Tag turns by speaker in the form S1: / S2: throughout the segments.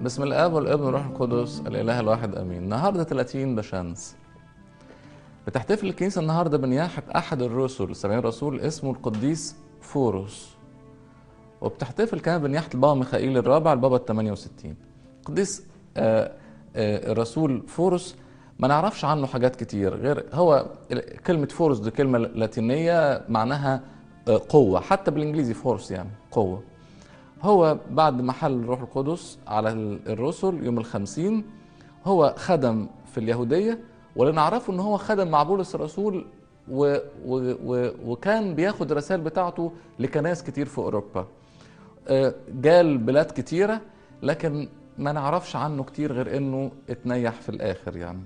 S1: بسم الاب والابن والروح القدس الاله الواحد امين النهارده 30 بشمس بتحتفل الكنيسه النهارده بنياحه احد الرسل 70 رسول اسمه القديس فورس وبتحتفل كمان بنياحه البابا ميخائيل الرابع البابا ال 68 القديس آه، آه، الرسول فورس ما نعرفش عنه حاجات كتير غير هو كلمة فورس دي كلمة لاتينية معناها آه، قوة حتى بالإنجليزي فورس يعني قوة هو بعد ما حل الروح القدس على الرسل يوم الخمسين هو خدم في اليهودية واللي نعرفه ان هو خدم مع بولس الرسول و و و وكان بياخد الرسائل بتاعته لكنائس كتير في اوروبا آه، جال بلاد كتيرة لكن ما نعرفش عنه كتير غير انه اتنيح في الاخر يعني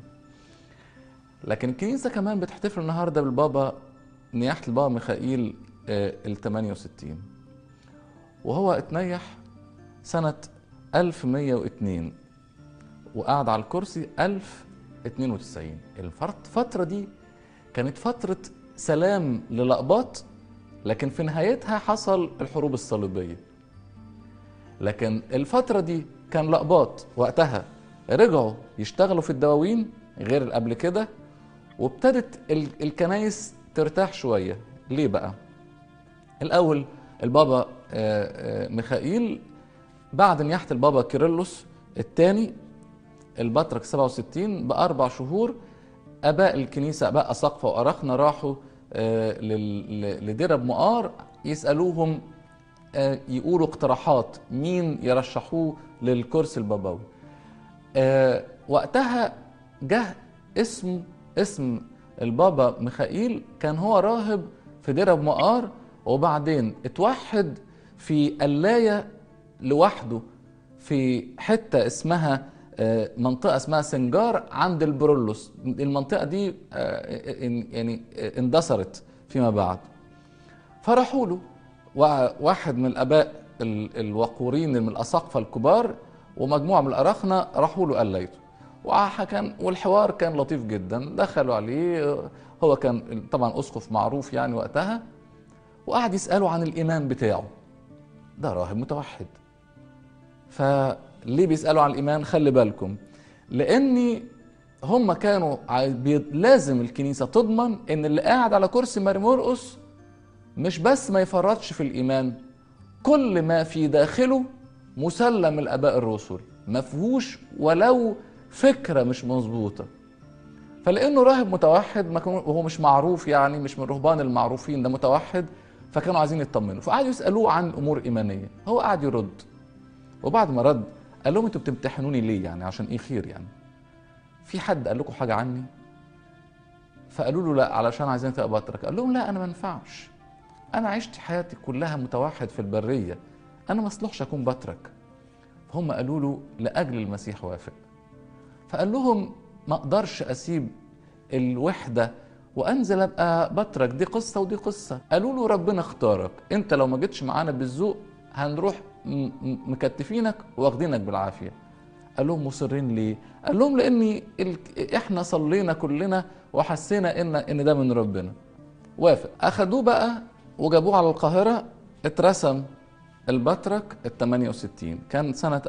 S1: لكن الكنيسة كمان بتحتفل النهاردة بالبابا نياحة البابا ميخائيل ال 68 وهو اتنيح سنة 1102 وقعد على الكرسي 1092 الفترة دي كانت فترة سلام للأقباط لكن في نهايتها حصل الحروب الصليبية لكن الفترة دي كان لقباط وقتها رجعوا يشتغلوا في الدواوين غير اللي قبل كده وابتدت ال- الكنايس ترتاح شوية ليه بقى؟ الأول البابا آه، آه، ميخائيل بعد نياحة البابا كيرلس الثاني البطرك 67 بأربع شهور آباء الكنيسة آباء أساقفة وأرخنة راحوا آه، لل- ل- لدرب مؤار يسألوهم آه، يقولوا اقتراحات مين يرشحوه للكرسي البابوي آه، وقتها جه اسم اسم البابا ميخائيل كان هو راهب في درب مؤار وبعدين اتوحد في قلاية لوحده في حتة اسمها آه، منطقة اسمها سنجار عند البرولوس المنطقة دي آه، يعني آه، اندثرت فيما بعد فراحوا له وا- واحد من الاباء ال- الوقورين من الاساقفه الكبار ومجموعه من الاراخنه راحوا له قليته وكان والحوار كان لطيف جدا دخلوا عليه هو كان طبعا اسقف معروف يعني وقتها وقعد يساله عن الايمان بتاعه ده راهب متوحد فليه بيسالوا عن الايمان خلي بالكم لاني هم كانوا عاي- بي- لازم الكنيسه تضمن ان اللي قاعد على كرسي ماري مرقس مش بس ما يفرطش في الإيمان كل ما في داخله مسلم الآباء الرسل ما فيهوش ولو فكرة مش مظبوطة فلأنه راهب متوحد ما كان- وهو مش معروف يعني مش من الرهبان المعروفين ده متوحد فكانوا عايزين يطمنوا فقعدوا يسألوه عن أمور إيمانية هو قعد يرد وبعد ما رد قال لهم انتوا بتمتحنوني ليه يعني عشان ايه خير يعني في حد قال لكم حاجة عني فقالوا له لا علشان عايزين تبقى بطرك قال لهم لا انا ما ينفعش انا عشت حياتي كلها متوحد في البريه انا ما اصلحش اكون بطرك فهم قالوا له لاجل المسيح وافق فقال لهم ما اقدرش اسيب الوحده وانزل ابقى بطرك دي قصه ودي قصه قالوا له ربنا اختارك انت لو ما جيتش معانا بالذوق هنروح م- م- مكتفينك واخدينك بالعافيه قال لهم مصرين ليه؟ قال لهم لاني ال... احنا صلينا كلنا وحسينا ان ان ده من ربنا. وافق اخدوه بقى وجابوه على القاهره اترسم البطرك ال 68 كان سنه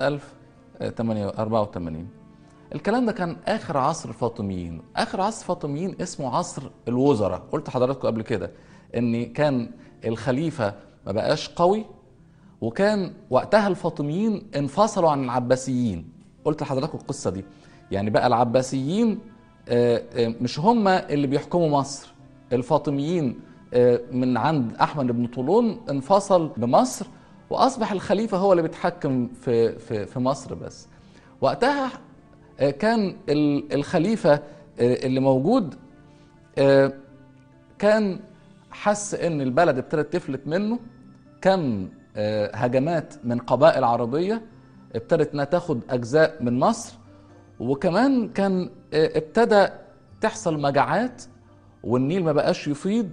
S1: 1084 الكلام ده كان اخر عصر الفاطميين اخر عصر الفاطميين اسمه عصر الوزراء قلت لحضراتكم قبل كده ان كان الخليفه ما بقاش قوي وكان وقتها الفاطميين انفصلوا عن العباسيين قلت لحضراتكم القصه دي يعني بقى العباسيين آه، آه، مش هم اللي بيحكموا مصر الفاطميين آه، من عند احمد بن طولون انفصل بمصر واصبح الخليفه هو اللي بيتحكم في في في مصر بس وقتها آه، كان ال- الخليفه آه، اللي موجود آه، كان حس ان البلد ابتدت تفلت منه كم آه، هجمات من قبائل عربيه ابتدت انها تاخد اجزاء من مصر وكمان كان آه، ابتدى تحصل مجاعات والنيل ما بقاش يفيض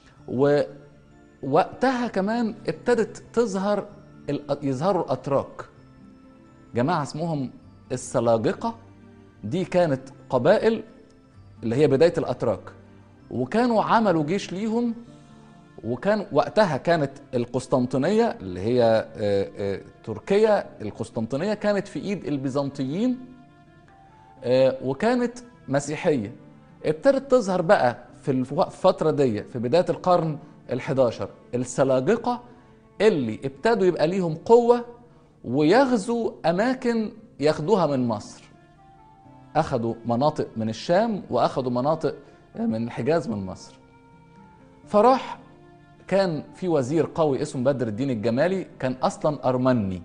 S1: ووقتها كمان ابتدت تظهر ال- يظهروا الاتراك جماعه اسمهم السلاجقه دي كانت قبائل اللي هي بدايه الاتراك وكانوا عملوا جيش ليهم وكان وقتها كانت القسطنطينيه اللي هي آه، آه، تركيا القسطنطينيه كانت في ايد البيزنطيين آه، وكانت مسيحيه ابتدت تظهر بقى في الفتره دي في بدايه القرن ال11 السلاجقه اللي ابتدوا يبقى ليهم قوه ويغزوا اماكن ياخدوها من مصر اخذوا مناطق من الشام واخذوا مناطق من الحجاز من مصر فراح كان في وزير قوي اسمه بدر الدين الجمالي كان اصلا ارمني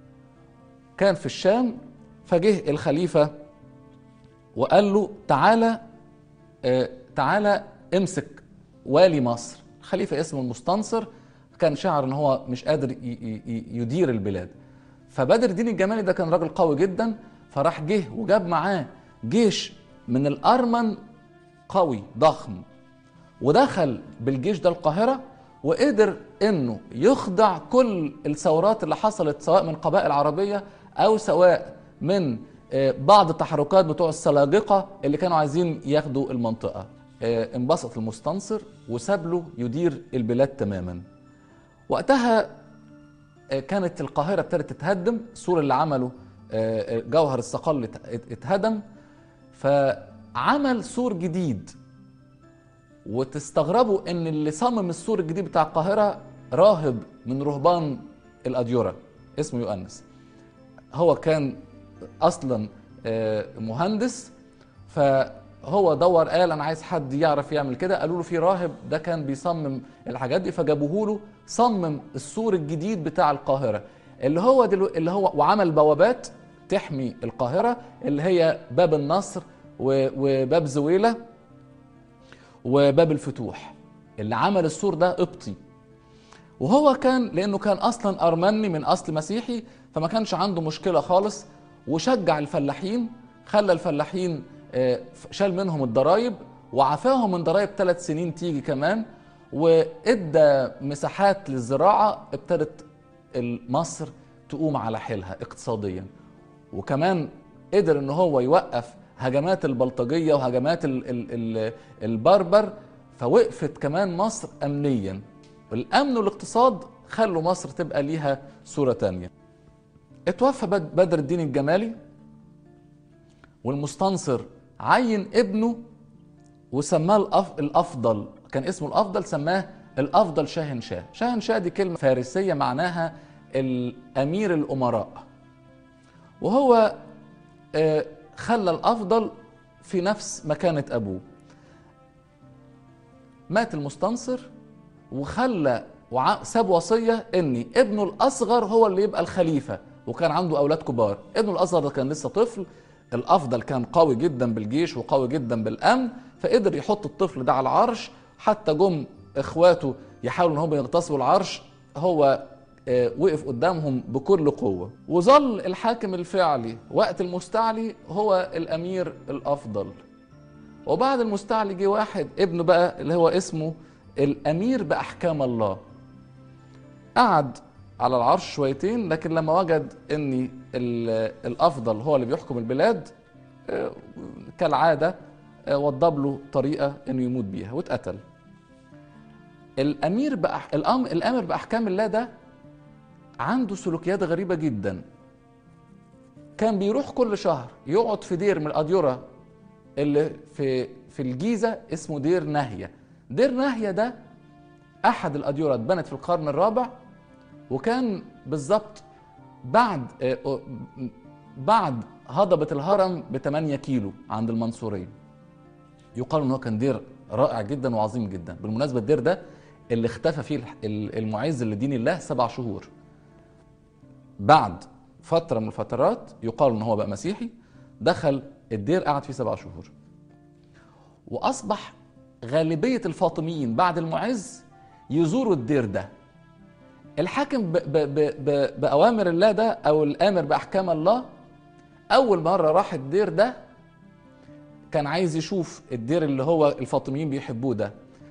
S1: كان في الشام فجه الخليفه وقال له تعالى آه، تعالى امسك والي مصر خليفه اسمه المستنصر كان شعر ان هو مش قادر ي- ي- ي- يدير البلاد فبدر الدين الجمالي ده كان راجل قوي جدا فراح جه وجاب معاه جيش من الارمن قوي ضخم ودخل بالجيش ده القاهره وقدر انه يخضع كل الثورات اللي حصلت سواء من قبائل عربيه او سواء من آه، بعض التحركات بتوع السلاجقه اللي كانوا عايزين ياخدوا المنطقه آه، انبسط المستنصر وساب له يدير البلاد تماما وقتها آه، كانت القاهره ابتدت تتهدم السور اللي عمله آه، جوهر الصقل ات- اتهدم فعمل سور جديد وتستغربوا ان اللي صمم السور الجديد بتاع القاهره راهب من رهبان الاديره اسمه يؤنس هو كان اصلا آه، مهندس فهو دور قال انا عايز حد يعرف يعمل كده قالوا له في راهب ده كان بيصمم الحاجات دي فجابوه له صمم السور الجديد بتاع القاهره اللي هو دلو اللي هو وعمل بوابات تحمي القاهره اللي هي باب النصر و- وباب زويله وباب الفتوح اللي عمل السور ده قبطي وهو كان لانه كان اصلا ارمني من اصل مسيحي فما كانش عنده مشكله خالص وشجع الفلاحين خلى الفلاحين آه، شال منهم الضرايب وعفاهم من ضرايب ثلاث سنين تيجي كمان وادى مساحات للزراعه ابتدت مصر تقوم على حيلها اقتصاديا وكمان قدر ان هو يوقف هجمات البلطجيه وهجمات ال ال ال البربر فوقفت كمان مصر امنيا الامن والاقتصاد خلوا مصر تبقى ليها صوره تانية اتوفى بد- بدر الدين الجمالي والمستنصر عين ابنه وسماه الأف... الافضل كان اسمه الافضل سماه الافضل شاهنشاه شاهنشاه دي كلمه فارسيه معناها الامير الامراء وهو آه، خلى الافضل في نفس مكانه ابوه مات المستنصر وخلى وع- ساب وصيه ان ابنه الاصغر هو اللي يبقى الخليفه وكان عنده اولاد كبار ابنه الاصغر ده كان لسه طفل الافضل كان قوي جدا بالجيش وقوي جدا بالامن فقدر يحط الطفل ده على العرش حتى جم اخواته يحاولوا ان هم يغتصبوا العرش هو آه، وقف قدامهم بكل قوه وظل الحاكم الفعلي وقت المستعلي هو الامير الافضل وبعد المستعلي جه واحد ابنه بقى اللي هو اسمه الامير باحكام الله قعد على العرش شويتين لكن لما وجد ان ال- الافضل هو اللي بيحكم البلاد آه، كالعاده آه، وضب له طريقه انه يموت بيها واتقتل الامير بأح... الأم... الامر باحكام الله ده عنده سلوكيات غريبه جدا كان بيروح كل شهر يقعد في دير من الاديره اللي في في الجيزه اسمه دير ناهيه دير ناهيه ده احد الاديره اتبنت في القرن الرابع وكان بالظبط بعد آه، آه، بعد هضبه الهرم ب 8 كيلو عند المنصوريه يقال ان هو كان دير رائع جدا وعظيم جدا بالمناسبه الدير ده اللي اختفى فيه الح- ال- المعز لدين الله سبع شهور بعد فتره من الفترات يقال ان هو بقى مسيحي دخل الدير قعد فيه سبع شهور واصبح غالبيه الفاطميين بعد المعز يزوروا الدير ده الحاكم ب ب ب ب باوامر الله ده او الامر باحكام الله اول مره راح الدير ده كان عايز يشوف الدير اللي هو الفاطميين بيحبوه ده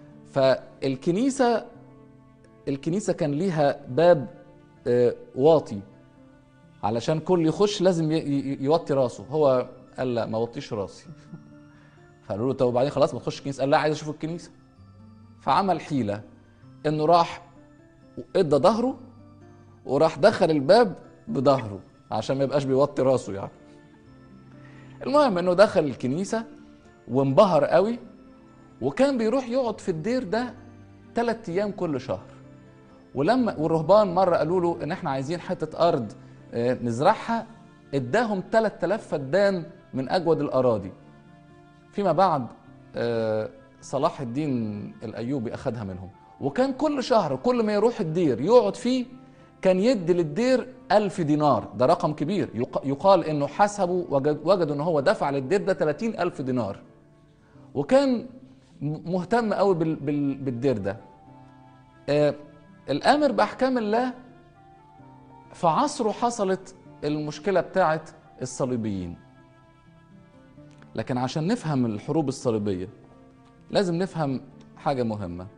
S1: فالكنيسه الكنيسه كان ليها باب آه، واطي علشان كل يخش لازم ي- ي- يوطي راسه هو قال لا ما وطيش راسي فقالوا له طب وبعدين خلاص ما تخش الكنيسه قال لا عايز اشوف الكنيسه فعمل حيله انه راح ادى ظهره وراح دخل الباب بظهره عشان ما يبقاش بيوطي راسه يعني المهم انه دخل الكنيسه وانبهر قوي وكان بيروح يقعد في الدير ده ثلاث ايام كل شهر ولما والرهبان مره قالوا له ان احنا عايزين حته ارض آه، نزرعها اداهم 3000 فدان من اجود الاراضي فيما بعد آه، صلاح الدين الايوبي اخذها منهم وكان كل شهر كل ما يروح الدير يقعد فيه كان يدي للدير ألف دينار ده رقم كبير يق- يقال انه حسبوا وجد وجدوا ان هو دفع للدير ده 30 ألف دينار وكان م- مهتم قوي بال- بال- بالدير ده آه، الامر باحكام الله في عصره حصلت المشكله بتاعت الصليبيين لكن عشان نفهم الحروب الصليبيه لازم نفهم حاجه مهمه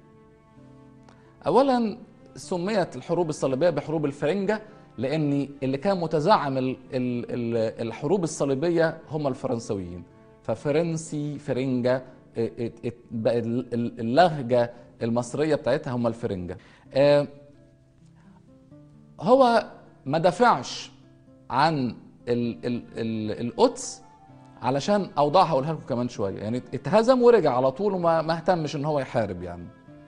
S1: اولا سميت الحروب الصليبيه بحروب الفرنجه لان اللي كان متزعم ال- ال- ال- الحروب الصليبيه هم الفرنسويين ففرنسي فرنجه ات- ات- ات- بقى ال- ال- اللهجه المصريه بتاعتها هم الفرنجه آه، هو ما دافعش عن ال ال ال القدس علشان اوضاعها اقولها لكم كمان شويه يعني اتهزم ورجع على طول وما ما اهتمش ان هو يحارب يعني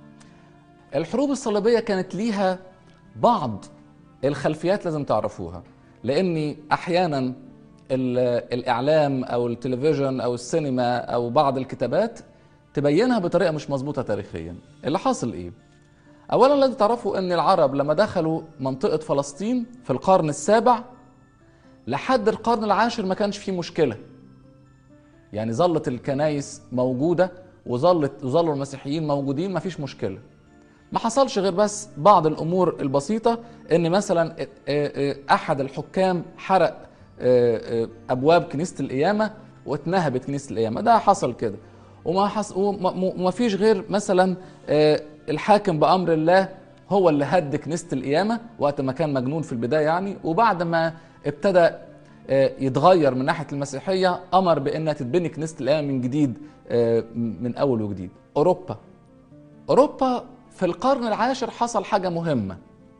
S1: الحروب الصليبيه كانت ليها بعض الخلفيات لازم تعرفوها لاني احيانا ال- الاعلام او التلفزيون او السينما او بعض الكتابات تبينها بطريقه مش مظبوطه تاريخيا اللي حاصل ايه اولا لازم تعرفوا ان العرب لما دخلوا منطقه فلسطين في القرن السابع لحد القرن العاشر ما كانش فيه مشكله يعني ظلت الكنايس موجوده وظلت وظلوا المسيحيين موجودين ما فيش مشكله ما حصلش غير بس بعض الامور البسيطه ان مثلا اه- اه- احد الحكام حرق اه- اه ابواب كنيسه القيامه واتنهبت كنيسه القيامه ده حصل كده وما حص... وما وما فيش غير مثلا اه، الحاكم بامر الله هو اللي هد كنيسه القيامه وقت ما كان مجنون في البدايه يعني وبعد ما ابتدى آه، يتغير من ناحيه المسيحيه امر بانها تتبني كنيسه القيامه من جديد آه، من اول وجديد اوروبا اوروبا في القرن العاشر حصل حاجه مهمه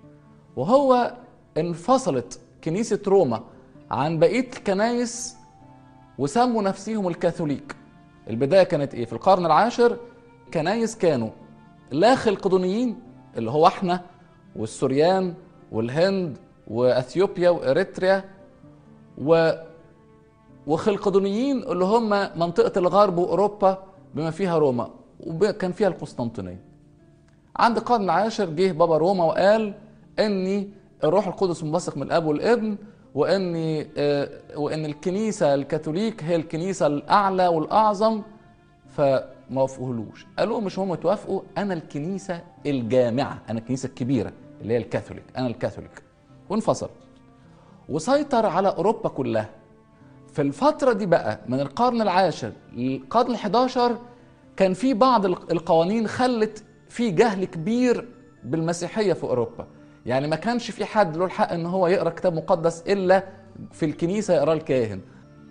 S1: وهو انفصلت كنيسه روما عن بقيه الكنايس وسموا نفسهم الكاثوليك البدايه كانت ايه في القرن العاشر كنايس كانوا لا خلقدونيين اللي هو احنا والسوريان والهند واثيوبيا واريتريا و وخلقدونيين اللي هم منطقه الغرب واوروبا بما فيها روما وكان فيها القسطنطينيه عند القرن العاشر جه بابا روما وقال اني الروح القدس منبثق من الاب والابن واني آه، وان الكنيسه الكاثوليك هي الكنيسه الاعلى والاعظم فما وافقوهلوش قالوا مش هم توافقوا انا الكنيسه الجامعه انا الكنيسه الكبيره اللي هي الكاثوليك انا الكاثوليك وانفصل وسيطر على اوروبا كلها في الفترة دي بقى من القرن العاشر للقرن الحداشر كان في بعض الق- القوانين خلت في جهل كبير بالمسيحية في أوروبا يعني ما كانش في حد له الحق ان هو يقرا كتاب مقدس الا في الكنيسة يقراه الكاهن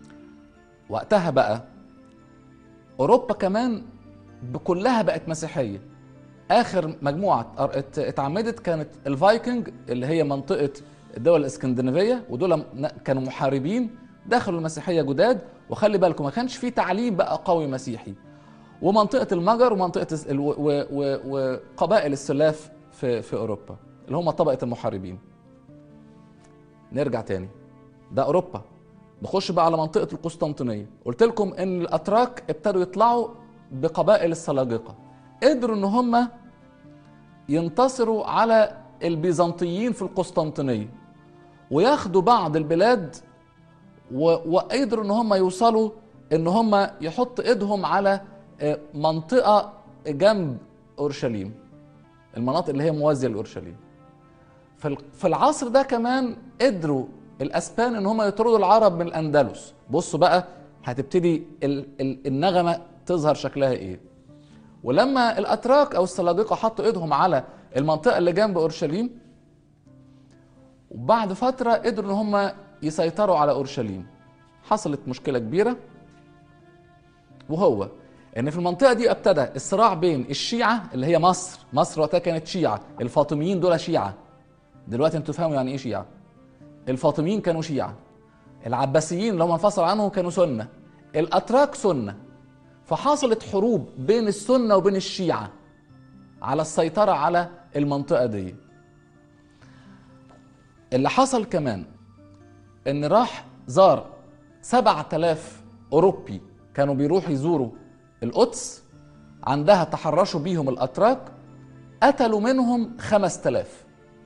S1: وقتها بقى اوروبا كمان كلها بقت مسيحية اخر مجموعة ات- ات- اتعمدت كانت الفايكنج اللي هي منطقة الدول الاسكندنافية ودول م- كانوا محاربين دخلوا المسيحية جداد وخلي بالكم ما كانش في تعليم بقى قوي مسيحي ومنطقة المجر ومنطقة الس- ال- و- و- و- وقبائل السلاف في في اوروبا اللي هم طبقة المحاربين نرجع تاني ده اوروبا نخش بقى على منطقة القسطنطينية قلت لكم ان الاتراك ابتدوا يطلعوا بقبائل السلاجقة قدروا ان هم ينتصروا على البيزنطيين في القسطنطينية وياخدوا بعض البلاد و- وقدروا ان هم يوصلوا ان هم يحط ايدهم على آه، منطقة جنب اورشليم المناطق اللي هي موازية لاورشليم في ال- في العصر ده كمان قدروا الاسبان ان هم يطردوا العرب من الاندلس بصوا بقى هتبتدي ال- ال- النغمه تظهر شكلها ايه ولما الاتراك او السلاجقه حطوا ايدهم على المنطقه اللي جنب اورشليم وبعد فتره قدروا ان هم يسيطروا على اورشليم حصلت مشكله كبيره وهو ان في المنطقه دي ابتدى الصراع بين الشيعه اللي هي مصر مصر وقتها كانت شيعه الفاطميين دول شيعه دلوقتي انتوا تفهموا يعني ايه شيعه الفاطميين كانوا شيعه العباسيين اللي هم انفصلوا عنهم كانوا سنه الاتراك سنه فحصلت حروب بين السنه وبين الشيعه على السيطره على المنطقه دي اللي حصل كمان ان راح زار سبعة آلاف أوروبي كانوا بيروحوا يزوروا القدس عندها تحرشوا بيهم الأتراك قتلوا منهم خمس تلاف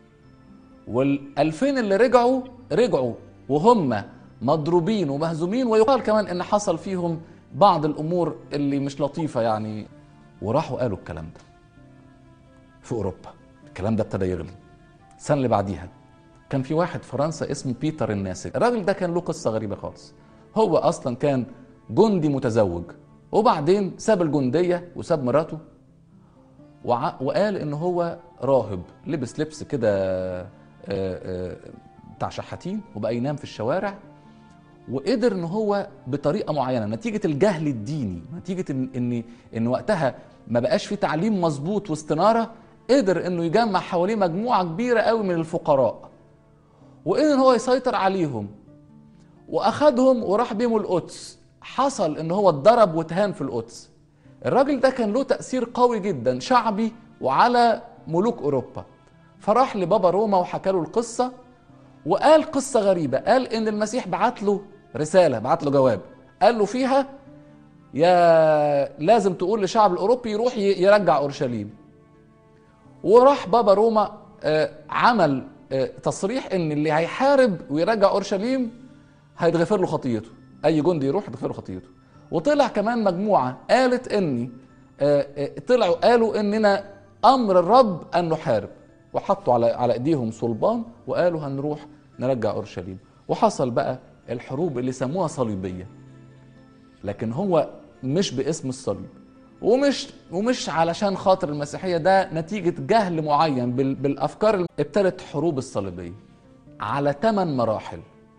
S1: والألفين اللي رجعوا رجعوا وهم مضروبين ومهزومين ويقال كمان ان حصل فيهم بعض الامور اللي مش لطيفه يعني وراحوا قالوا الكلام ده في اوروبا الكلام ده ابتدى يغلي السنه اللي بعديها كان في واحد فرنسا اسمه بيتر الناسك الراجل ده كان له قصه غريبه خالص هو اصلا كان جندي متزوج وبعدين ساب الجنديه وساب مراته وع- وقال ان هو راهب لبس لبس كده آه، آه، بتاع شحاتين وبقى ينام في الشوارع وقدر ان هو بطريقه معينه نتيجه الجهل الديني نتيجه ان ان, إن وقتها ما بقاش في تعليم مظبوط واستناره قدر انه يجمع حواليه مجموعه كبيره قوي من الفقراء وقدر ان هو يسيطر عليهم واخدهم وراح بيهم القدس حصل ان هو اتضرب واتهان في القدس الراجل ده كان له تاثير قوي جدا شعبي وعلى ملوك اوروبا فراح لبابا روما وحكى له القصه وقال قصه غريبه قال ان المسيح بعت له رساله بعت له جواب قال له فيها يا لازم تقول للشعب الاوروبي يروح ي- يرجع اورشليم وراح بابا روما آه، عمل آه، تصريح ان اللي هيحارب ويرجع اورشليم هيتغفر له خطيته اي جندي يروح يتغفر له خطيته وطلع كمان مجموعه قالت اني آه، آه، طلعوا قالوا اننا امر الرب ان نحارب وحطوا على على ايديهم صلبان وقالوا هنروح نرجع اورشليم وحصل بقى الحروب اللي سموها صليبيه لكن هو مش باسم الصليب ومش ومش علشان خاطر المسيحيه ده نتيجه جهل معين بال- بالافكار اللي ابتدت حروب الصليبيه على ثمان مراحل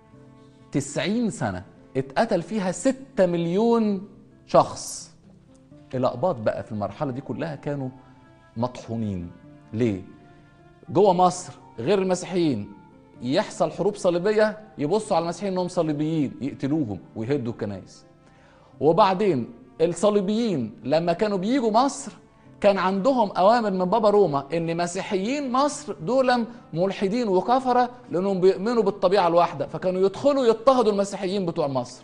S1: 90 سنه اتقتل فيها 6 مليون شخص الاقباط بقى في المرحله دي كلها كانوا مطحونين ليه جوه مصر غير المسيحيين يحصل حروب صليبيه يبصوا على المسيحيين انهم صليبيين يقتلوهم ويهدوا الكنائس وبعدين الصليبيين لما كانوا بيجوا مصر كان عندهم اوامر من بابا روما ان مسيحيين مصر دول ملحدين وكفره لانهم بيؤمنوا بالطبيعه الواحده فكانوا يدخلوا يضطهدوا المسيحيين بتوع مصر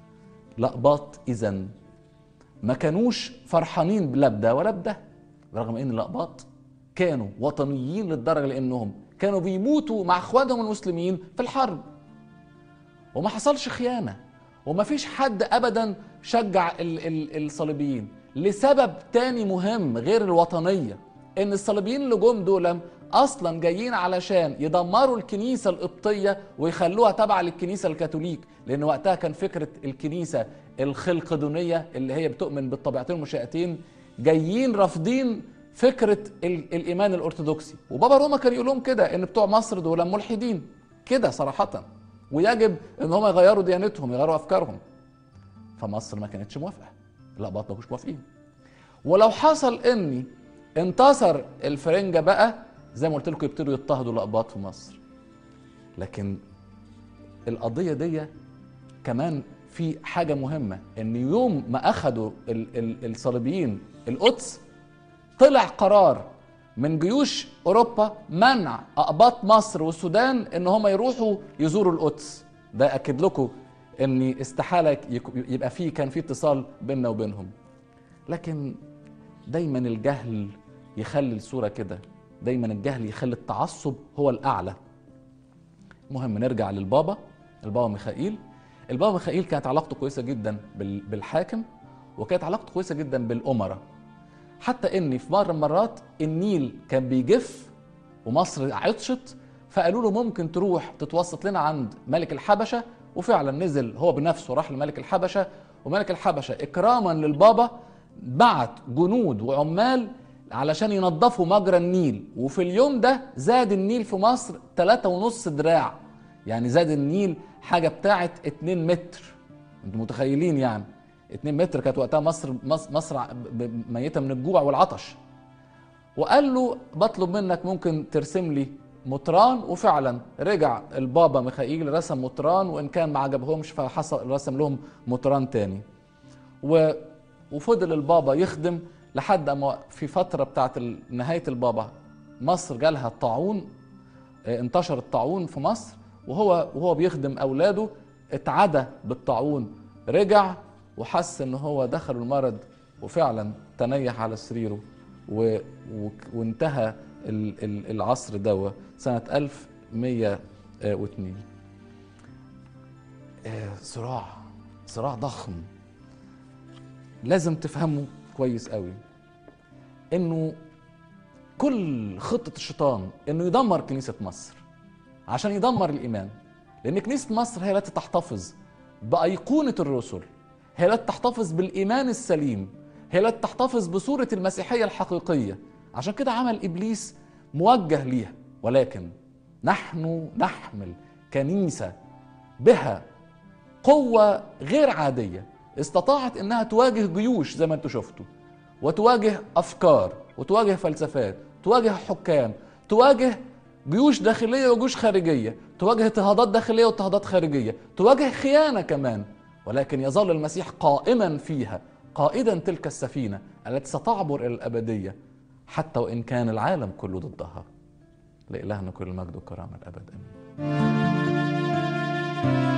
S1: لقباط اذا ما كانوش فرحانين لا بده ولا بده رغم ان الاقباط كانوا وطنيين للدرجه لانهم كانوا بيموتوا مع اخوانهم المسلمين في الحرب وما حصلش خيانه وما فيش حد ابدا شجع ال- ال- الصليبيين لسبب تاني مهم غير الوطنيه ان الصليبيين اللي جم دول اصلا جايين علشان يدمروا الكنيسه القبطيه ويخلوها تابعه للكنيسه الكاثوليك لان وقتها كان فكره الكنيسه الخلقدونيه اللي هي بتؤمن بالطبيعتين المنشاتين جايين رافضين فكره ال- الايمان الارثوذكسي وبابا روما كان يقول لهم كده ان بتوع مصر دول ملحدين كده صراحه ويجب ان هم يغيروا ديانتهم يغيروا افكارهم فمصر ما كانتش موافقه الاقباط ما كانوش موافقين ولو حصل اني انتصر الفرنجه بقى زي ما قلت لكم يبتدوا يضطهدوا الاقباط في مصر لكن القضيه دي كمان في حاجه مهمه ان يوم ما اخذوا ال- ال- الصليبيين القدس طلع قرار من جيوش اوروبا منع اقباط مصر والسودان ان هم يروحوا يزوروا القدس ده اكد لكم ان استحاله يك- يبقى فيه كان في اتصال بيننا وبينهم لكن دايما الجهل يخلي الصوره كده دايما الجهل يخلي التعصب هو الاعلى المهم نرجع للبابا البابا ميخائيل البابا ميخائيل كانت علاقته كويسه جدا بال- بالحاكم وكانت علاقته كويسه جدا بالامراء حتى ان في مره من المرات النيل كان بيجف ومصر عطشت فقالوا له ممكن تروح تتوسط لنا عند ملك الحبشه وفعلا نزل هو بنفسه راح لملك الحبشه وملك الحبشه اكراما للبابا بعت جنود وعمال علشان ينظفوا مجرى النيل وفي اليوم ده زاد النيل في مصر 3.5 دراع يعني زاد النيل حاجه بتاعت 2 متر انتوا متخيلين يعني 2 متر كانت وقتها مصر مصر, مصر ميته من الجوع والعطش وقال له بطلب منك ممكن ترسم لي مطران وفعلا رجع البابا ميخائيل رسم مطران وان كان ما عجبهمش فحصل رسم لهم مطران تاني و وفضل البابا يخدم لحد اما في فتره بتاعت نهايه البابا مصر جالها الطاعون انتشر الطاعون في مصر وهو وهو بيخدم اولاده اتعدى بالطاعون رجع وحس ان هو دخل المرض وفعلا تنيح على سريره و... و... وانتهى ال... ال... العصر دوا سنة 1102 صراع صراع ضخم لازم تفهمه كويس قوي انه كل خطة الشيطان انه يدمر كنيسة مصر عشان يدمر الايمان لان كنيسة مصر هي التي تحتفظ بأيقونة الرسل هي التي تحتفظ بالإيمان السليم هي التي تحتفظ بصورة المسيحية الحقيقية عشان كده عمل إبليس موجه ليها ولكن نحن نحمل كنيسة بها قوة غير عادية استطاعت انها تواجه جيوش زي ما انتم شفتوا وتواجه افكار وتواجه فلسفات تواجه حكام تواجه جيوش داخلية وجيوش خارجية تواجه اضطهادات داخلية واضطهادات خارجية تواجه خيانة كمان ولكن يظل المسيح قائما فيها قائدا تلك السفينة التي ستعبر إلى الأبدية حتى وإن كان العالم كله ضدها لإلهنا كل المجد والكرامة الأبد آمين